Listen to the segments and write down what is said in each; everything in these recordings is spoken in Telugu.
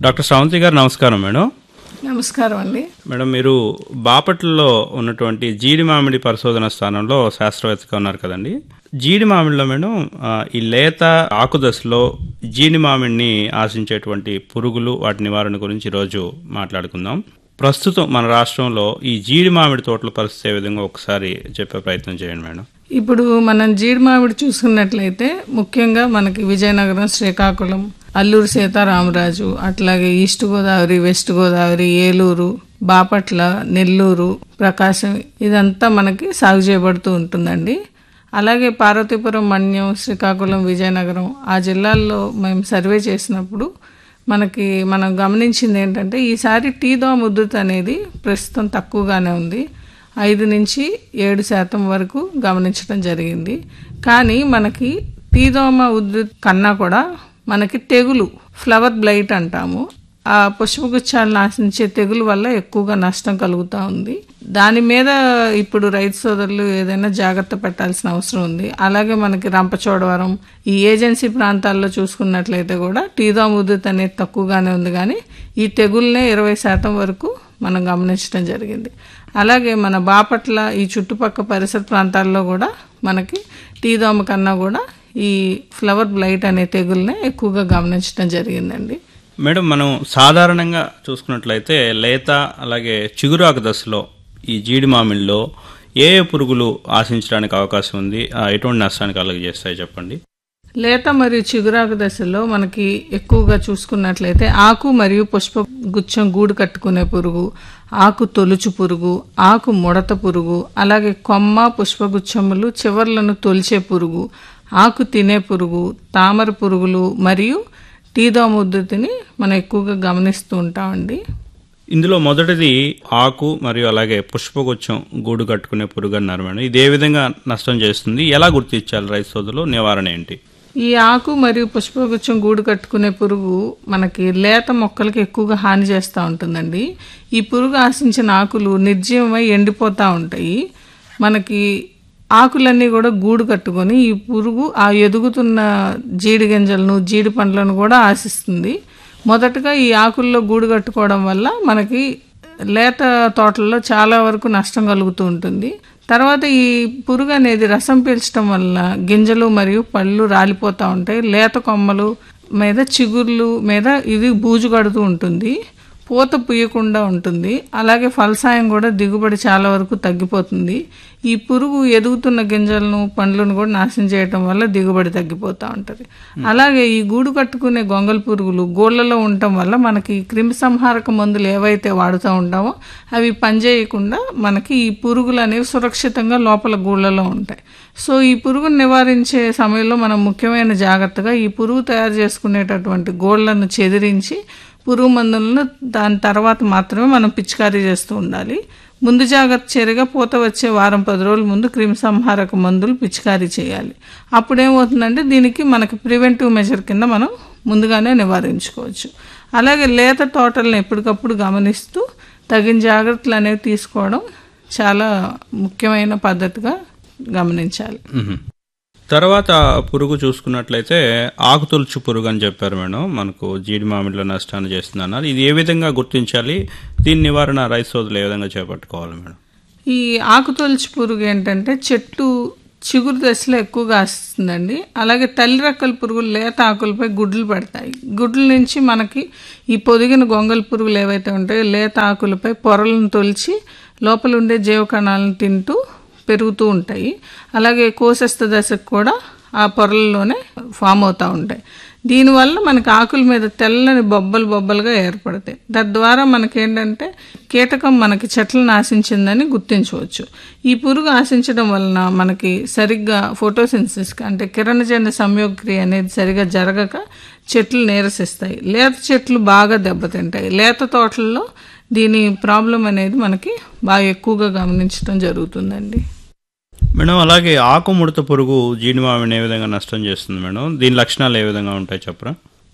డాక్టర్ శ్రావంతి గారు నమస్కారం మేడం నమస్కారం అండి మేడం మీరు బాపట్లలో ఉన్నటువంటి జీడి మామిడి పరిశోధన స్థానంలో శాస్త్రవేత్తగా ఉన్నారు కదండి జీడి మామిడిలో మేడం ఆ, ఈ లేత ఆకు దశలో జీడి మామిడిని ఆశించేటువంటి పురుగులు వాటి నివారణ గురించి ఈరోజు మాట్లాడుకుందాం ప్రస్తుతం మన రాష్ట్రంలో ఈ జీడి మామిడి తోటల పరిస్థితి ఏ విధంగా ఒకసారి చెప్పే ప్రయత్నం చేయండి మేడం ఇప్పుడు మనం జీడి మామిడి చూసుకున్నట్లయితే ముఖ్యంగా మనకి విజయనగరం శ్రీకాకుళం అల్లూరు సీతారామరాజు అట్లాగే ఈస్ట్ గోదావరి వెస్ట్ గోదావరి ఏలూరు బాపట్ల నెల్లూరు ప్రకాశం ఇదంతా మనకి సాగు చేయబడుతూ ఉంటుందండి అలాగే పార్వతీపురం మన్యం శ్రీకాకుళం విజయనగరం ఆ జిల్లాల్లో మేము సర్వే చేసినప్పుడు మనకి మనం గమనించింది ఏంటంటే ఈసారి టీ దోమ ఉద్ధృతి అనేది ప్రస్తుతం తక్కువగానే ఉంది ఐదు నుంచి ఏడు శాతం వరకు గమనించడం జరిగింది కానీ మనకి టీ దోమ ఉద్ధృతి కన్నా కూడా మనకి తెగులు ఫ్లవర్ బ్లైట్ అంటాము ఆ పుష్పగుచ్చాలను నాశించే తెగులు వల్ల ఎక్కువగా నష్టం కలుగుతూ ఉంది దాని మీద ఇప్పుడు రైతు సోదరులు ఏదైనా జాగ్రత్త పెట్టాల్సిన అవసరం ఉంది అలాగే మనకి రంపచోడవరం ఈ ఏజెన్సీ ప్రాంతాల్లో చూసుకున్నట్లయితే కూడా టీదాం ఉద్ధృతి అనేది తక్కువగానే ఉంది కానీ ఈ తెగుల్నే ఇరవై శాతం వరకు మనం గమనించడం జరిగింది అలాగే మన బాపట్ల ఈ చుట్టుపక్కల పరిసర ప్రాంతాల్లో కూడా మనకి టీ దోమ కన్నా కూడా ఈ ఫ్లవర్ బ్లైట్ అనే తెగుల్నే ఎక్కువగా గమనించడం జరిగిందండి మేడం మనం సాధారణంగా చూసుకున్నట్లయితే లేత అలాగే చిగురాకు దశలో ఈ జీడి మామిడిలో ఏ ఏ పురుగులు ఆశించడానికి అవకాశం ఉంది ఆ, ఎటువంటి నష్టాన్ని కలుగజేస్తాయి చెప్పండి లేత మరియు చిగురాకు దశలో మనకి ఎక్కువగా చూసుకున్నట్లయితే ఆకు మరియు పుష్ప గుచ్చం గూడు కట్టుకునే పురుగు ఆకు తొలుచు పురుగు ఆకు ముడత పురుగు అలాగే కొమ్మ పుష్పగుచ్చములు చివర్లను తొలిచే పురుగు ఆకు తినే పురుగు తామర పురుగులు మరియు టీదోమ ఉద్ధృతిని మనం ఎక్కువగా గమనిస్తూ ఉంటామండి ఇందులో మొదటిది ఆకు మరియు అలాగే పుష్పగుచ్చం గూడు కట్టుకునే పురుగు అన్నారు మేడం ఇది ఏ విధంగా నష్టం చేస్తుంది ఎలా గుర్తించాలి రైతు సోదరులు నివారణ ఏంటి ఈ ఆకు మరియు పుష్పగుచ్చం గూడు కట్టుకునే పురుగు మనకి లేత మొక్కలకి ఎక్కువగా హాని చేస్తూ ఉంటుందండి ఈ పురుగు ఆశించిన ఆకులు నిర్జీవమై ఎండిపోతూ ఉంటాయి మనకి ఆకులన్నీ కూడా గూడు కట్టుకొని ఈ పురుగు ఆ ఎదుగుతున్న జీడి గింజలను జీడి పండ్లను కూడా ఆశిస్తుంది మొదటగా ఈ ఆకుల్లో గూడు కట్టుకోవడం వల్ల మనకి లేత తోటల్లో చాలా వరకు నష్టం కలుగుతూ ఉంటుంది తర్వాత ఈ పురుగు అనేది రసం పీల్చడం వల్ల గింజలు మరియు పళ్ళు రాలిపోతూ ఉంటాయి లేత కొమ్మలు మీద చిగుర్లు మీద ఇది బూజు కడుతూ ఉంటుంది పూత పుయ్యకుండా ఉంటుంది అలాగే ఫలసాయం కూడా దిగుబడి చాలా వరకు తగ్గిపోతుంది ఈ పురుగు ఎదుగుతున్న గింజలను పండ్లను కూడా నాశనం చేయటం వల్ల దిగుబడి తగ్గిపోతూ ఉంటుంది అలాగే ఈ గూడు కట్టుకునే గొంగల్ పురుగులు గోళ్లలో ఉండటం వల్ల మనకి క్రిమి సంహారక మందులు ఏవైతే వాడుతూ ఉంటామో అవి పనిచేయకుండా మనకి ఈ పురుగులు అనేవి సురక్షితంగా లోపల గూళ్ళలో ఉంటాయి సో ఈ పురుగును నివారించే సమయంలో మనం ముఖ్యమైన జాగ్రత్తగా ఈ పురుగు తయారు చేసుకునేటటువంటి గోళ్లను చెదిరించి పురుగు మందులను దాని తర్వాత మాత్రమే మనం పిచికారీ చేస్తూ ఉండాలి ముందు జాగ్రత్త చర్యగా పూత వచ్చే వారం పది రోజుల ముందు క్రిమి సంహారక మందులు పిచికారీ చేయాలి అప్పుడేమవుతుందంటే దీనికి మనకి ప్రివెంటివ్ మెజర్ కింద మనం ముందుగానే నివారించుకోవచ్చు అలాగే లేత తోటలను ఎప్పటికప్పుడు గమనిస్తూ తగిన జాగ్రత్తలు అనేవి తీసుకోవడం చాలా ముఖ్యమైన పద్ధతిగా గమనించాలి మ్మ్. తర్వాత పురుగు చూసుకున్నట్లయితే ఆకుతొలుచు పురుగు అని చెప్పారు మేడం మనకు జీడి మామిడిలో నష్టాన్ని చేస్తుంది అన్నారు ఇది ఏ విధంగా గుర్తించాలి దీని నివారణ రైతు సోదరులు ఏ విధంగా చేపట్టుకోవాలి మేడం ఈ ఆకుతొలచి పురుగు ఏంటంటే చెట్టు చిగురు దశలో ఎక్కువగా వస్తుందండి అలాగే తల్లి రెక్కల పురుగులు లేత ఆకులపై గుడ్లు పెడతాయి గుడ్ల నుంచి మనకి ఈ పొదిగిన గొంగల్ పురుగులు ఏవైతే ఉంటాయో లేత ఆకులపై పొరలను తొలిచి లోపల ఉండే జీవకణాలను తింటూ పెరుగుతూ ఉంటాయి అలాగే కోశస్థ దశకు కూడా ఆ పొరల్లోనే ఫామ్ అవుతూ ఉంటాయి దీనివల్ల మనకి ఆకుల మీద తెల్లని బొబ్బలు బొబ్బలుగా ఏర్పడతాయి తద్వారా మనకేంటంటే కీటకం మనకి చెట్లను ఆశించిందని గుర్తించవచ్చు ఈ పురుగు ఆశించడం వలన మనకి సరిగ్గా ఫోటోసిన్సిస్ అంటే కిరణజన్య సంయోగక్రియ అనేది సరిగా జరగక చెట్లు నీరసిస్తాయి లేత చెట్లు బాగా దెబ్బతింటాయి లేత తోటల్లో దీని ప్రాబ్లం అనేది మనకి బాగా ఎక్కువగా గమనించడం జరుగుతుందండి మేడం అలాగే ఆకు ముడత పురుగు జీడి మామిడిని ఏ విధంగా నష్టం చేస్తుంది మేడం దీని లక్షణాలు ఏ విధంగా ఉంటాయి చెప్పరా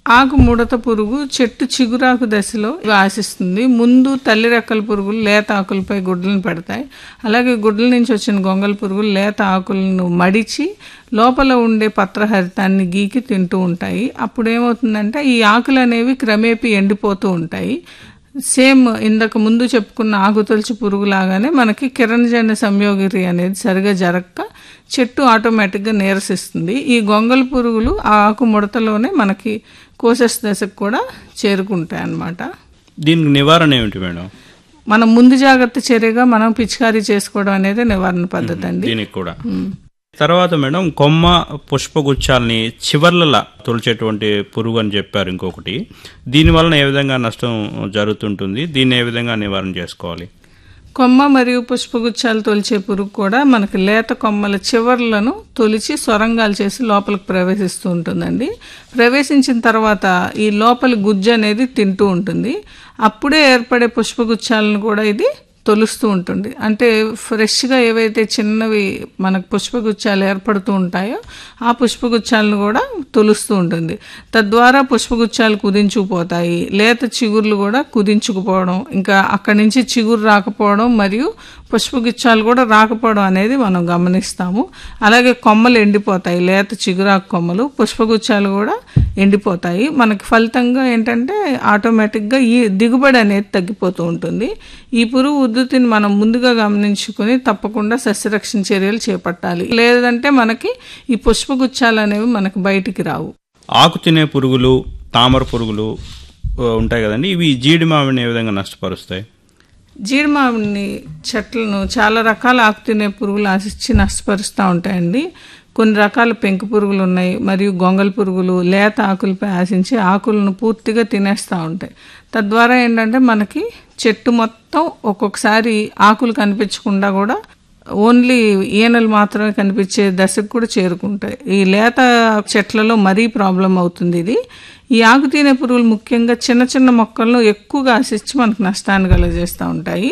ఆకు ముడత పురుగు చెట్టు చిగురాకు దశలో ఇవి ఆశిస్తుంది ముందు తల్లి రెక్కల పురుగులు లేత ఆకులపై గుడ్లను పెడతాయి అలాగే గుడ్ల నుంచి వచ్చిన గొంగల పురుగులు లేత ఆకులను మడిచి లోపల ఉండే పత్రహరితాన్ని గీకి తింటూ ఉంటాయి అప్పుడు ఏమవుతుందంటే ఈ ఆకులు అనేవి క్రమేపీ ఎండిపోతూ ఉంటాయి సేమ్ ఇంతకు ముందు చెప్పుకున్న ఆకుతొలచి పురుగు లాగానే మనకి కిరణజన్య సంయోగిరి అనేది సరిగా జరగక చెట్టు ఆటోమేటిక్గా నీరసిస్తుంది ఈ గొంగల పురుగులు ఆ ఆకు ముడతలోనే మనకి కోసెస్ దశకు కూడా చేరుకుంటాయి అన్నమాట దీనికి నివారణ ఏమిటి మేడం మనం ముందు జాగ్రత్త చర్యగా మనం పిచికారీ చేసుకోవడం అనేది నివారణ పద్ధతి అండి దీనికి కూడా తర్వాత మేడం కొమ్మ పుష్పగుచ్చాలని చివర్లలా తొలిచేటువంటి పురుగు అని చెప్పారు ఇంకొకటి దీని వలన ఏ విధంగా నష్టం జరుగుతుంటుంది దీన్ని ఏ విధంగా నివారణ చేసుకోవాలి కొమ్మ మరియు పుష్పగుచ్చాలు తొలిచే పురుగు కూడా మనకి లేత కొమ్మల చివర్లను తొలిచి సొరంగాలు చేసి లోపలికి ప్రవేశిస్తూ ఉంటుందండి ప్రవేశించిన తర్వాత ఈ లోపలి గుజ్జు అనేది తింటూ ఉంటుంది అప్పుడే ఏర్పడే పుష్పగుచ్చాలను కూడా ఇది తొలుస్తూ ఉంటుంది అంటే ఫ్రెష్గా ఏవైతే చిన్నవి మనకు పుష్పగుచ్చాలు ఏర్పడుతూ ఉంటాయో ఆ పుష్పగుచ్చాలను కూడా తొలుస్తూ ఉంటుంది తద్వారా పుష్పగుచ్చాలు కుదించుకుపోతాయి లేత చిగుర్లు కూడా కుదించుకుపోవడం ఇంకా అక్కడి నుంచి చిగురు రాకపోవడం మరియు పుష్పగుచ్చాలు కూడా రాకపోవడం అనేది మనం గమనిస్తాము అలాగే కొమ్మలు ఎండిపోతాయి లేత చిగురాకు కొమ్మలు పుష్పగుచ్చాలు కూడా ఎండిపోతాయి మనకి ఫలితంగా ఏంటంటే ఆటోమేటిక్గా ఈ దిగుబడి అనేది తగ్గిపోతూ ఉంటుంది ఈ పురుగు ఉద్ధృతిని మనం ముందుగా గమనించుకొని తప్పకుండా సస్యరక్షణ చర్యలు చేపట్టాలి లేదంటే మనకి ఈ పుష్పగుచ్చాలు అనేవి మనకి బయటికి రావు ఆకు తినే పురుగులు తామర పురుగులు ఆ, ఉంటాయి కదండి ఇవి జీడి మామిడిని ఏ విధంగా నష్టపరుస్తాయి జీడిమామిడిని చెట్లను చాలా రకాల ఆకు తినే పురుగులు ఆశించి నష్టపరుస్తూ ఉంటాయండి కొన్ని రకాల పెంకు పురుగులు ఉన్నాయి మరియు గొంగల్ పురుగులు లేత ఆకులపై ఆశించి ఆకులను పూర్తిగా తినేస్తూ ఉంటాయి తద్వారా ఏంటంటే మనకి చెట్టు మొత్తం ఒక్కొక్కసారి ఆకులు కనిపించకుండా కూడా ఓన్లీ ఈనెలు మాత్రమే కనిపించే దశకు కూడా చేరుకుంటాయి ఈ లేత చెట్లలో మరీ ప్రాబ్లం అవుతుంది ఇది ఈ ఆకు తినే పురుగులు ముఖ్యంగా చిన్న చిన్న మొక్కలను ఎక్కువగా ఆశించి మనకు నష్టాన్ని కలుగజేస్తూ ఉంటాయి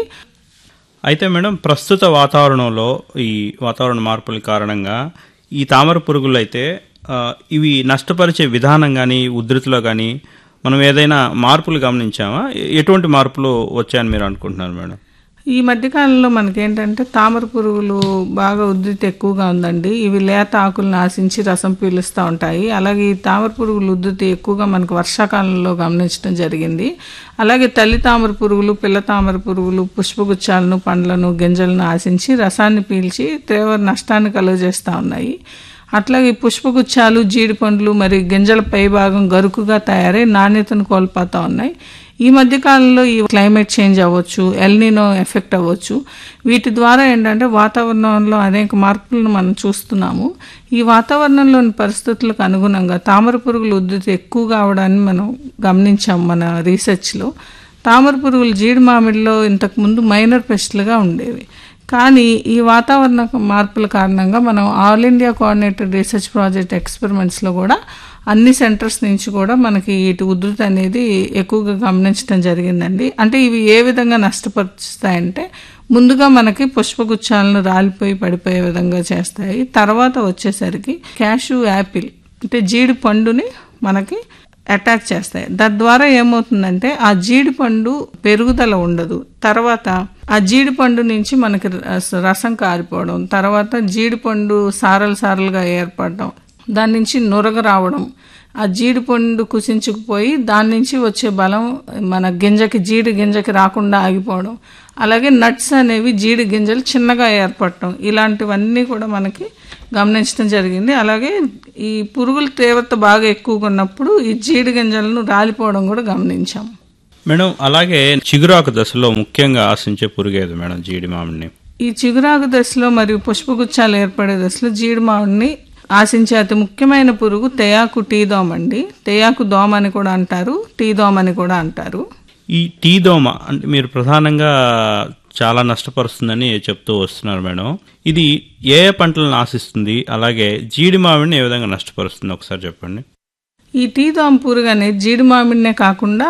అయితే మేడం ప్రస్తుత వాతావరణంలో ఈ వాతావరణ మార్పుల కారణంగా ఈ తామర పురుగులు అయితే ఆ, ఇవి నష్టపరిచే విధానం కానీ ఉధృతిలో కానీ మనం ఏదైనా మార్పులు గమనించామా ఎ- ఎటువంటి మార్పులు వచ్చాయని మీరు అనుకుంటున్నారు మేడం ఈ మధ్యకాలంలో మనకేంటంటే తామర పురుగులు బాగా ఉధృతి ఎక్కువగా ఉందండి ఇవి లేత ఆకులను ఆశించి రసం పీలుస్తూ ఉంటాయి అలాగే ఈ తామర పురుగులు ఉధృతి ఎక్కువగా మనకు వర్షాకాలంలో గమనించడం జరిగింది అలాగే తల్లి తామర పురుగులు పిల్ల తామర పురుగులు పుష్పగుచ్చాలను పండ్లను గింజలను ఆశించి రసాన్ని పీల్చి తీవ్ర నష్టాన్ని కలుగజేస్తూ ఉన్నాయి అట్లాగే ఈ పుష్పగుచ్చాలు జీడిపండ్లు మరియు గింజల పైభాగం గరుకుగా తయారై నాణ్యతను కోల్పోతా ఉన్నాయి ఈ మధ్య కాలంలో ఈ క్లైమేట్ చేంజ్ అవ్వచ్చు ఎల్నినో ఎఫెక్ట్ అవ్వచ్చు వీటి ద్వారా ఏంటంటే వాతావరణంలో అనేక మార్పులను మనం చూస్తున్నాము ఈ వాతావరణంలోని పరిస్థితులకు అనుగుణంగా తామర పురుగుల ఉధృతి ఎక్కువగా అవడాన్ని మనం గమనించాం మన రీసెర్చ్లో తామర పురుగులు జీడి మామిడిలో ఇంతకుముందు మైనర్ పెస్ట్లుగా ఉండేవి కానీ ఈ వాతావరణ మార్పుల కారణంగా మనం all India coordinated research project ఎక్స్పెరిమెంట్స్లో కూడా అన్ని సెంటర్స్ నుంచి కూడా మనకి ఇటు ఉధృతి అనేది ఎక్కువగా గమనించడం జరిగిందండి అంటే ఇవి ఏ విధంగా నష్టపరుస్తాయంటే ముందుగా మనకి పుష్పగుచ్చాలను రాలిపోయి పడిపోయే విధంగా చేస్తాయి తర్వాత వచ్చేసరికి క్యాషు యాపిల్ అంటే జీడి పండుని మనకి అటాక్ చేస్తాయి తద్వారా ఏమవుతుందంటే ఆ జీడి పండు పెరుగుదల ఉండదు తర్వాత ఆ జీడి పండు నుంచి మనకి రస- రసం కారిపోవడం తర్వాత జీడి పండు సారలు సారలుగా ఏర్పడడం దాని నుంచి నురగ రావడం ఆ జీడి పండు కుసించుకుపోయి దాని నుంచి వచ్చే బలం మన గింజకి జీడి గింజకి రాకుండా ఆగిపోవడం అలాగే నట్స్ అనేవి జీడి గింజలు చిన్నగా ఏర్పడటం ఇలాంటివన్నీ కూడా మనకి గమనించడం జరిగింది అలాగే ఈ పురుగుల తీవ్రత బాగా ఎక్కువగా ఉన్నప్పుడు ఈ జీడి గింజలను రాలిపోవడం కూడా గమనించాం మేడం అలాగే చిగురాకు దశలో ముఖ్యంగా ఆశించే పురుగేది మేడం జీడి మామిడిని ఈ చిగురాకు దశలో మరియు పుష్పగుచ్చాలు ఏర్పడే దశలో జీడి మామిడిని ఆశించే అతి ముఖ్యమైన పురుగు తెయాకు టీ దోమ అండి తెయాకు దోమ అని కూడా అంటారు టీ దోమ అని కూడా అంటారు ఈ టీ దోమ అంటే మీరు ప్రధానంగా చాలా నష్టపరుస్తుందని చెప్తూ వస్తున్నారు మేడం ఇది ఏ ఏ పంటలను ఆశిస్తుంది అలాగే జీడి మామిడిని ఏ విధంగా నష్టపరుస్తుంది ఒకసారి చెప్పండి ఈ టీ దోమ పురుగు అనేది జీడి మామిడినే కాకుండా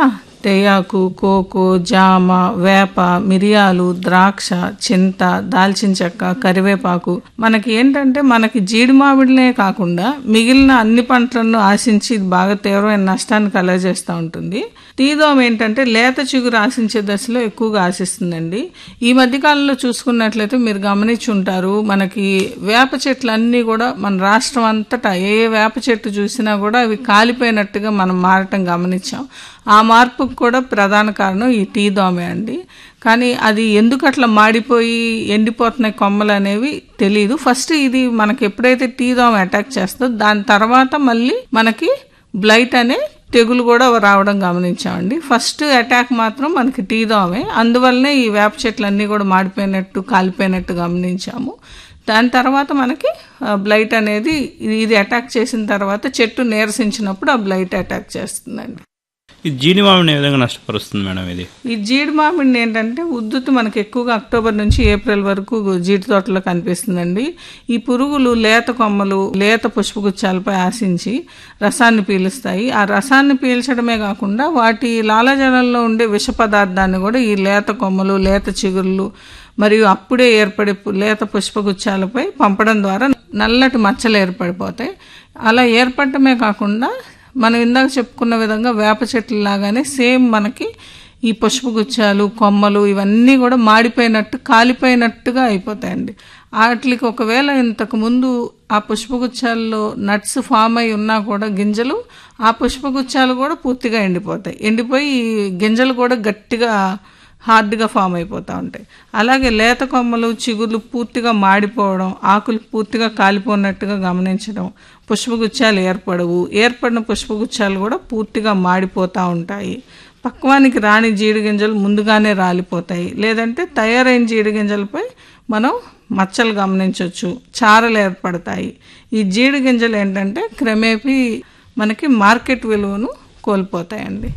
తేయాకు కోకో జామ వేప మిరియాలు ద్రాక్ష చింత దాల్చిన చెక్క కరివేపాకు మనకి ఏంటంటే మనకి జీడి మామిడినే కాకుండా మిగిలిన అన్ని పంటలను ఆశించి ఇది బాగా తీవ్రమైన నష్టాన్ని కలగజేస్తూ ఉంటుంది తీదోమ ఏంటంటే లేత చిగురు ఆశించే దశలో ఎక్కువగా ఆశిస్తుందండి ఈ మధ్య కాలంలో చూసుకున్నట్లయితే మీరు గమనించి ఉంటారు మనకి వేప చెట్లు అన్నీ కూడా మన రాష్ట్రం అంతటా ఏ వేప చెట్టు చూసినా కూడా అవి కాలిపోయినట్టుగా మనం మారటం గమనించాం ఆ మార్పుకు కూడా ప్రధాన కారణం ఈ టీ దోమే అండి కానీ అది ఎందుకు అట్లా మాడిపోయి ఎండిపోతున్నాయి కొమ్మలు అనేవి తెలియదు ఫస్ట్ ఇది మనకి ఎప్పుడైతే టీ దోమ అటాక్ చేస్తుందో దాని తర్వాత మళ్ళీ మనకి బ్లైట్ అనే తెగులు కూడా రావడం గమనించామండి ఫస్ట్ అటాక్ మాత్రం మనకి టీ దోమే అందువల్లనే ఈ వేప చెట్లు అన్నీ కూడా మాడిపోయినట్టు కాలిపోయినట్టు గమనించాము దాని తర్వాత మనకి బ్లైట్ అనేది ఇది అటాక్ చేసిన తర్వాత చెట్టు నీరసించినప్పుడు ఆ బ్లైట్ అటాక్ చేస్తుందండి ఈ జీడి మామిడిని ఏ విధంగా నష్టపరుస్తుంది మేడం ఇది ఈ జీడి మామిడిని ఏంటంటే ఉద్దుతు మనకి ఎక్కువగా అక్టోబర్ నుంచి ఏప్రిల్ వరకు జీడి తోటలో కనిపిస్తుందండి ఈ పురుగులు లేత కొమ్మలు లేత పుష్పగుచ్చాలపై ఆశించి రసాన్ని పీలుస్తాయి ఆ రసాన్ని పీల్చడమే కాకుండా వాటి లాలాజలంలో ఉండే విష పదార్థాన్ని కూడా ఈ లేత కొమ్మలు లేత చిగుళ్ళు మరియు అప్పుడే ఏర్పడే లేత పుష్పగుచ్చాలపై పంపడం ద్వారా నల్లటి మచ్చలు ఏర్పడిపోతాయి అలా ఏర్పడటమే కాకుండా మనం ఇందాక చెప్పుకున్న విధంగా వేప చెట్లు లాగానే సేమ్ మనకి ఈ పుష్పగుచ్చాలు కొమ్మలు ఇవన్నీ కూడా మాడిపోయినట్టు కాలిపోయినట్టుగా అయిపోతాయండి వాటికి ఒకవేళ ఇంతకు ముందు ఆ పుష్పగుచ్చాల్లో నట్స్ ఫామ్ అయి ఉన్నా కూడా గింజలు ఆ పుష్పగుచ్చాలు కూడా పూర్తిగా ఎండిపోతాయి ఎండిపోయి గింజలు కూడా గట్టిగా హార్డ్గా ఫామ్ అయిపోతూ ఉంటాయి అలాగే లేత కొమ్మలు చిగుర్లు పూర్తిగా మాడిపోవడం ఆకులు పూర్తిగా కాలిపోయినట్టుగా గమనించడం పుష్పగుచ్చాలు ఏర్పడవు ఏర్పడిన పుష్పగుచ్చాలు కూడా పూర్తిగా మాడిపోతూ ఉంటాయి పక్వానికి రాని జీడి గింజలు ముందుగానే రాలిపోతాయి లేదంటే తయారైన జీడి గింజలపై మనం మచ్చలు గమనించవచ్చు చారలు ఏర్పడతాయి ఈ జీడి గింజలు ఏంటంటే క్రమేపీ మనకి మార్కెట్ విలువను కోల్పోతాయండి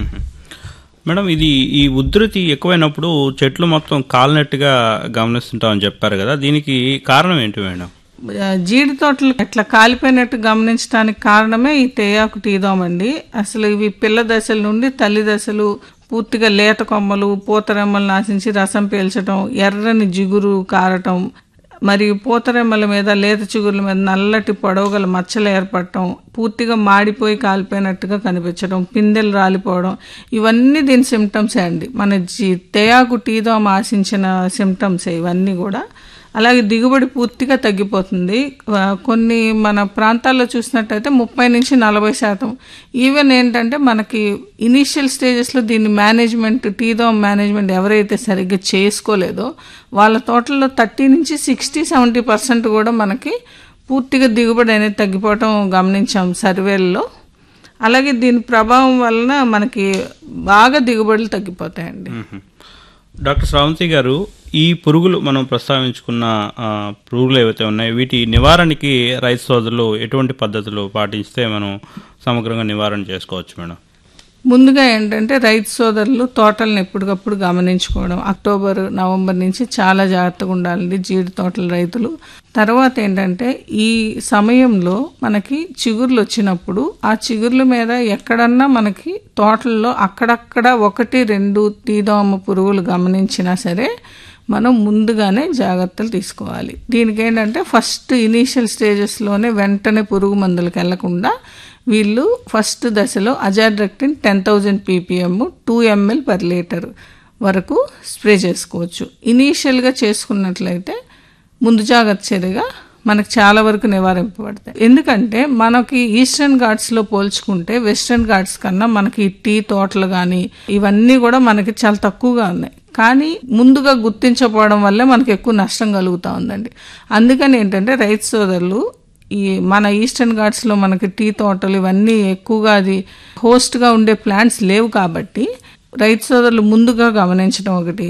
మేడం ఇది ఈ ఉధృతి ఎక్కువైనప్పుడు చెట్లు మొత్తం కాలినట్టుగా గమనిస్తుంటామని చెప్పారు కదా దీనికి కారణం ఏంటి మేడం జీడి తోటలు ఎట్లా కాలిపోయినట్టు గమనించడానికి కారణమే ఈ తేయాకు టీదోమండి అసలు ఇవి పిల్ల దశల నుండి తల్లి దశలు పూర్తిగా లేత కొమ్మలు పూతరెమ్మలు ఆశించి రసం పీల్చడం ఎర్రని జిగురు కారటం మరియు పూతరెమ్మల మీద లేత చిగుర్ల మీద నల్లటి పొడవుగల మచ్చలు ఏర్పడటం పూర్తిగా మాడిపోయి కాలిపోయినట్టుగా కనిపించడం పిందెలు రాలిపోవడం ఇవన్నీ దీని సిమ్టమ్సే అండి మన జీ తేయాకు టీదోమ ఆశించిన సిమ్టమ్సే ఇవన్నీ కూడా అలాగే దిగుబడి పూర్తిగా తగ్గిపోతుంది కొన్ని మన ప్రాంతాల్లో చూసినట్టయితే ముప్పై నుంచి నలభై శాతం ఈవెన్ ఏంటంటే మనకి ఇనీషియల్ స్టేజెస్లో దీన్ని మేనేజ్మెంట్ టీదోమ్ మేనేజ్మెంట్ ఎవరైతే సరిగ్గా చేసుకోలేదో వాళ్ళ తోటల్లో థర్టీ నుంచి సిక్స్టీ సెవెంటీ పర్సెంట్ కూడా మనకి పూర్తిగా దిగుబడి అనేది తగ్గిపోవటం గమనించాం సర్వేల్లో అలాగే దీని ప్రభావం వలన మనకి బాగా దిగుబడులు తగ్గిపోతాయండి డాక్టర్ శ్రావంతి గారు ఈ పురుగులు మనం ప్రస్తావించుకున్న పురుగులు ఏవైతే ఉన్నాయో వీటి నివారణకి రైతు సోదరులు ఎటువంటి పద్ధతులు పాటిస్తే మనం సమగ్రంగా నివారణ చేసుకోవచ్చు మేడం ముందుగా ఏంటంటే రైతు సోదరులు తోటలను ఎప్పటికప్పుడు గమనించుకోవడం అక్టోబర్ నవంబర్ నుంచి చాలా జాగ్రత్తగా ఉండాలండి జీడి తోటల రైతులు తర్వాత ఏంటంటే ఈ సమయంలో మనకి చిగుర్లు వచ్చినప్పుడు ఆ చిగుర్ల మీద ఎక్కడన్నా మనకి తోటల్లో అక్కడక్కడ ఒకటి రెండు తీదోమ పురుగులు గమనించినా సరే మనం ముందుగానే జాగ్రత్తలు తీసుకోవాలి దీనికి ఏంటంటే ఫస్ట్ ఇనీషియల్ స్టేజెస్లోనే వెంటనే పురుగు మందులకు వెళ్లకుండా వీళ్ళు ఫస్ట్ దశలో azadirachtin ten thousand PPM two ML per litre వరకు స్ప్రే చేసుకోవచ్చు ఇనీషియల్గా చేసుకున్నట్లయితే ముందు జాగ్రత్త చర్యగా మనకు చాలా వరకు నివారింపబడతాయి ఎందుకంటే మనకి ఈస్టర్న్ ఘాట్స్లో పోల్చుకుంటే వెస్టర్న్ ఘాట్స్ కన్నా మనకి టీ తోటలు కానీ ఇవన్నీ కూడా మనకి చాలా తక్కువగా ఉన్నాయి కానీ ముందుగా గుర్తించకపోవడం వల్లే మనకి ఎక్కువ నష్టం కలుగుతూ ఉందండి అందుకని ఏంటంటే రైతు సోదరులు ఈ మన ఈస్టర్న్ ఘాట్స్లో మనకి టీ తోటలు ఇవన్నీ ఎక్కువగా అది హోస్ట్గా ఉండే ప్లాంట్స్ లేవు కాబట్టి రైతు సోదరులు ముందుగా గమనించడం ఒకటి